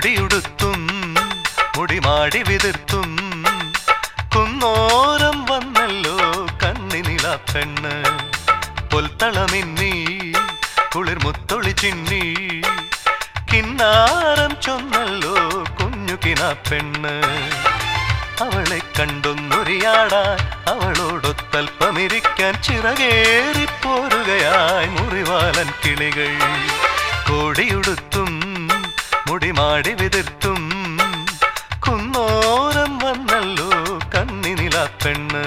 കോടിയുടുത്തും മുടിമാടി വിതിർത്തും കുന്നോരം വന്നല്ലോ കണ്ണിനില പെണ്ണ് പൊൽത്തളമിന്നി കുളിർമുത്തൊളി ചിന്നി കിന്നാരം ചൊന്നല്ലോ കുഞ്ഞു കിന പെണ്ണ് അവളെ കണ്ടൊന്നൊരിയാടാൻ അവളോടൊത്തൽപ്പമിരിക്കാൻ ചിറകേറിപ്പോരുകയായി മുറിവാലൻ കിളികൾ കോടിയുടുത്തും മുടിമാടി വിതിർത്തും കുന്നോരം വന്നല്ലോ കണ്ണിനില പെണ്ണ്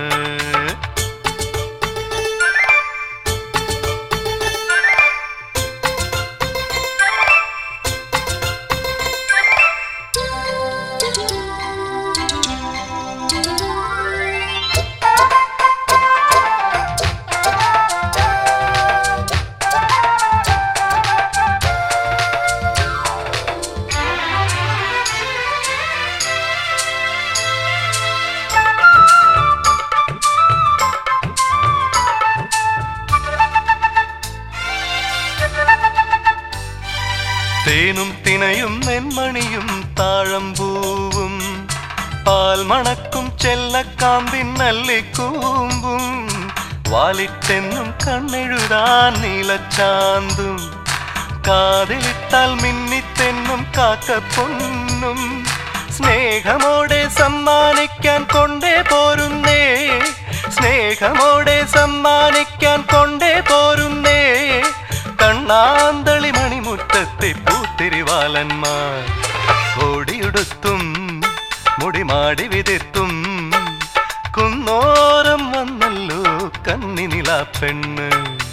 തേനും തിനയും നെന്മണിയും താഴമ്പൂവും പാൽ മണക്കും ചെല്ലക്കാമ്പിൻ നല്ലിക്കൂമ്പും വാലിട്ടെന്നും കണ്ണെഴുതാൻ നീലച്ചാന്തും കാതിലിട്ടാൽ മിന്നിത്തെന്നും കാക്കപ്പൊന്നും സ്നേഹമോടെ സമ്മാനിക്കാൻ കൊണ്ടേ പോരുന്നേ സ്നേഹമോടെ സമ്മാനിക്കാൻ കൊണ്ടേ പോരുന്നേ കണ്ണാന്തളി മണിമുറ്റത്തെ പൂത്തിരിവാലന്മാർ ഓടിയുടുത്തും മുടിമാടി വിതിർത്തും കുന്നോരം വന്നല്ലോ കണ്ണിനില പെണ്ണ്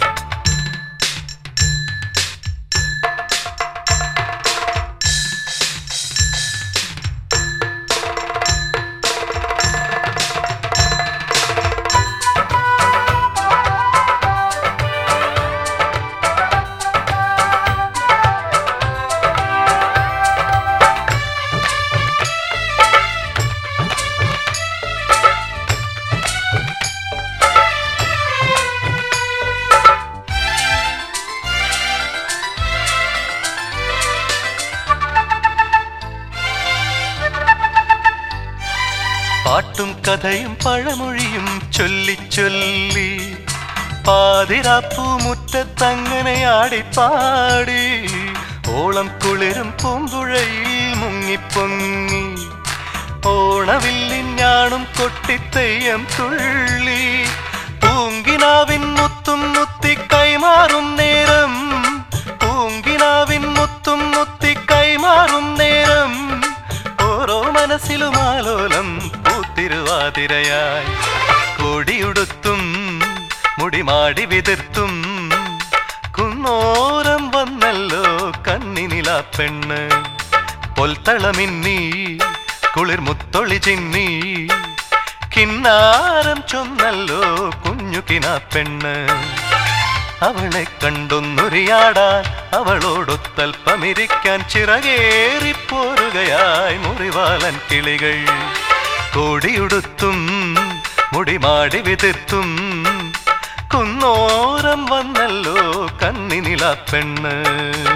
പാട്ടും കഥയും പഴമൊഴിയും ചൊല്ലി ചൊല്ലി പാതിരാപ്പൂ മുറ്റത്തങ്ങനെ ആടിപ്പാടി ഓളം കുളിരും പൂമ്പുഴയിൽ മുങ്ങിപ്പൊങ്ങി ഓണവില്ലിൻ ഞാണും കൊട്ടിത്തെയ്യം തുള്ളി പൂങ്കിനാവിൻ മുത്തും മുത്തി കൈമാറും നേരം പൂങ്കിനാവിൻ മുത്തും മുത്തി കൈമാറും നേരം ഓരോ മനസ്സിലും ആലോലം പൂത്തിരുവാതിരയായി കൊടിയുടുത്തും മുടിമാടി വിതിർത്തും കുന്നോരം വന്നല്ലോ കണ്ണിനില പെണ്ണ് പൊൽത്തളമിന്നി കുളിർമുത്തൊളി ചിന്നി കിന്നാരം ചൊന്നല്ലോ കുഞ്ഞു കിന പെണ്ണ് അവളെ കണ്ടൊന്നൊരിയാടാൻ അവളോടൊത്തൽപ്പമിരിക്കാൻ ചിറകേറിപ്പോരുകയായി മുറിവാലൻ കിളികൾ കോടിയുടുത്തും മുടിമാടി വിതിർത്തും കുന്നോരം വന്നല്ലോ കണ്ണിനില പെണ്ണ്